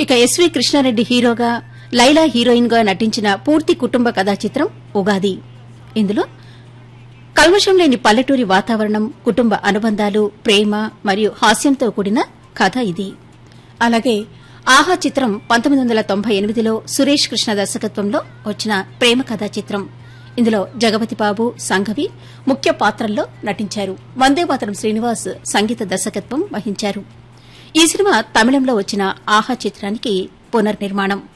ఇక ఎస్వి కృష్ణారెడ్డి హీరోగా లైలా హీరోయిన్ గా నటించిన పూర్తి కుటుంబ కథా చిత్రం ఉగాది ఇందులో కల్మషం లేని పల్లెటూరి వాతావరణం కుటుంబ అనుబంధాలు ప్రేమ మరియు హాస్యంతో కూడిన కథ ఇది అలాగే ఆహా చిత్రం పంతొమ్మిది వందల తొంభై ఎనిమిదిలో సురేష్ కృష్ణ దర్శకత్వంలో వచ్చిన ప్రేమ కథా చిత్రం ఇందులో జగపతి బాబు సంఘవి ముఖ్య పాత్రల్లో నటించారు వందేమాతరం శ్రీనివాస్ సంగీత దర్శకత్వం వహించారు ఈ సినిమా తమిళంలో వచ్చిన ఆహా చిత్రానికి పునర్నిర్మాణం